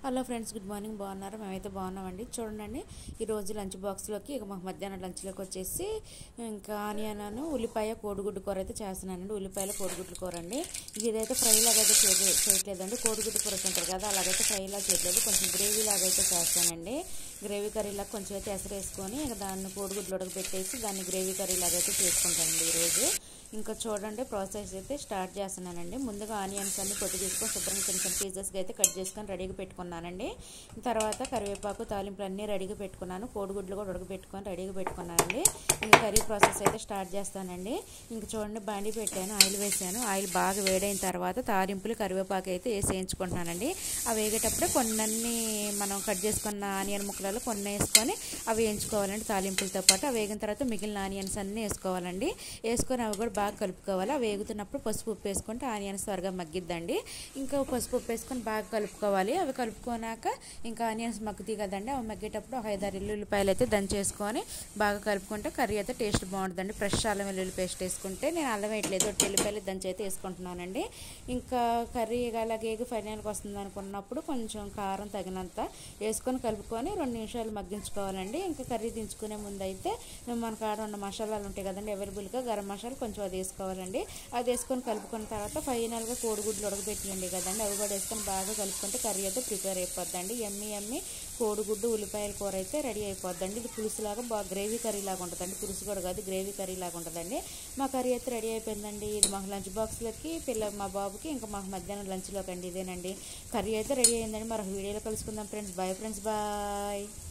hello friends good morning బాగున్నారు మేమైతే బాగున్నామండి చూడండి ఈ రోజు లంచ్ బాక్స్లోకి ఇక మాకు మధ్యాహ్నం లంచ్లోకి వచ్చేసి ఇంకా ఆనియన్ ఉల్లిపాయ కోడిగుడ్డు కూర అయితే చేస్తున్నానండి ఉల్లిపాయల కోడిగుడ్డు కూర అండి ఇదైతే ఫ్రై లాగా అయితే చేయలేదు చేయట్లేదండి కోడిగుడ్డు కూర తింటారు కదా అలాగైతే ఫ్రై లాగా చేయట్లేదు కొంచెం గ్రేవీ లాగా అయితే చేస్తానండి గ్రేవీ కర్రీలాగా కొంచెం అయితే ఎసరు వేసుకొని ఇక దాన్ని కోడిగుడ్లు ఉడకబెట్టేసి దాన్ని గ్రేవీ కర్రీ లాగా అయితే చేసుకుంటానండి ఈరోజు ఇంకా చూడండి ప్రాసెస్ అయితే స్టార్ట్ చేస్తున్నానండి ముందుగా ఆనియన్స్ అన్ని కొద్ది తీసుకొని శుభ్రంగా చిన్న చిన్న పీసెస్గా అయితే కట్ చేసుకొని రెడీగా పెట్టుకున్నానండి తర్వాత కరివేపాకు తాలింపులు అన్నీ రెడీగా పెట్టుకున్నాను కోడిగుడ్లు కూడా ఉడకబెట్టుకొని రెడీగా పెట్టుకున్నానండి ఇంకా కర్రీ ప్రాసెస్ అయితే స్టార్ట్ చేస్తానండి ఇంకా చూడండి బాండి పెట్టాను ఆయిల్ వేసాను ఆయిల్ బాగా వేడైన తర్వాత తాలింపులు కరివేపాకు అయితే వేసి వేయించుకుంటున్నానండి అవి వేగేటప్పుడే కొన్ని మనం కట్ చేసుకున్న ఆనియన్ ముక్కలలో కొన్ని వేసుకొని అవి వేయించుకోవాలండి తాలింపులతో పాటు అవి వేగిన తర్వాత మిగిలిన ఆనియన్స్ అన్నీ వేసుకోవాలండి వేసుకొని అవి కూడా బాగా కలుపుకోవాలి అవి వేగుతున్నప్పుడు పసుపు ఉప్పు వేసుకుంటే ఆనియన్స్ త్వరగా మగ్గిద్దండి ఇంకా పసుపు ఉప్పు వేసుకొని బాగా కలుపుకోవాలి అవి కలుపుకున్నాక ఇంకా ఆనియన్స్ మగ్గుతాయి కదండి అవి మగ్గేటప్పుడు ఒక ఐదారు ఎల్లుల్లిపాయలు అయితే దంచేసుకొని బాగా కలుపుకుంటే కర్రీ అయితే టేస్ట్ బాగుంటుందండి ఫ్రెష్ అల్లం వెల్లుల్లి పేస్ట్ వేసుకుంటే నేను అల్లం వేయట్లేదు ఒట్టి ఎల్లిపాయలు దంచి అయితే వేసుకుంటున్నానండి ఇంకా కర్రీ అలాగే ఫైనల్కి వస్తుంది అనుకున్నప్పుడు కొంచెం కారం తగినంత వేసుకొని కలుపుకొని రెండు నిమిషాలు మగ్గించుకోవాలండి ఇంకా కర్రీ దించుకునే ముందు అయితే మన కాడ ఉన్న మసాలాలు ఉంటాయి కదండి అవైలబుల్గా గరం మసాలా కొంచెం అది వేసుకోవాలండి అది వేసుకొని కలుపుకున్న తర్వాత ఫైనల్గా కోడిగుడ్లు ఉడకబెట్టినండి కదండి అవి కూడా వేసుకొని బాగా కలుపుకుంటే కర్రీ అయితే ప్రిపేర్ అయిపోద్దండి ఎమ్మి ఎమ్మి కోడిగుడ్డు ఉల్లిపాయల కూర అయితే రెడీ అయిపోద్దండి ఇది పులుసులాగా బాగా గ్రేవీ కర్రీ లాగా ఉంటుందండి పులుసు కూడా కాదు గ్రేవీ కర్రీ లాగా ఉంటుందండి మా కర్రీ అయితే రెడీ అయిపోయిందండి ఇది మాకు లంచ్ బాక్స్లోకి పిల్ల మా బాబుకి ఇంకా మాకు మధ్యాహ్నం లంచ్లోకి అండి ఇదేనండి కర్రీ అయితే రెడీ అయిందండి మరొక వీడియోలో కలుసుకుందాం ఫ్రెండ్స్ బాయ్ ఫ్రెండ్స్ బాయ్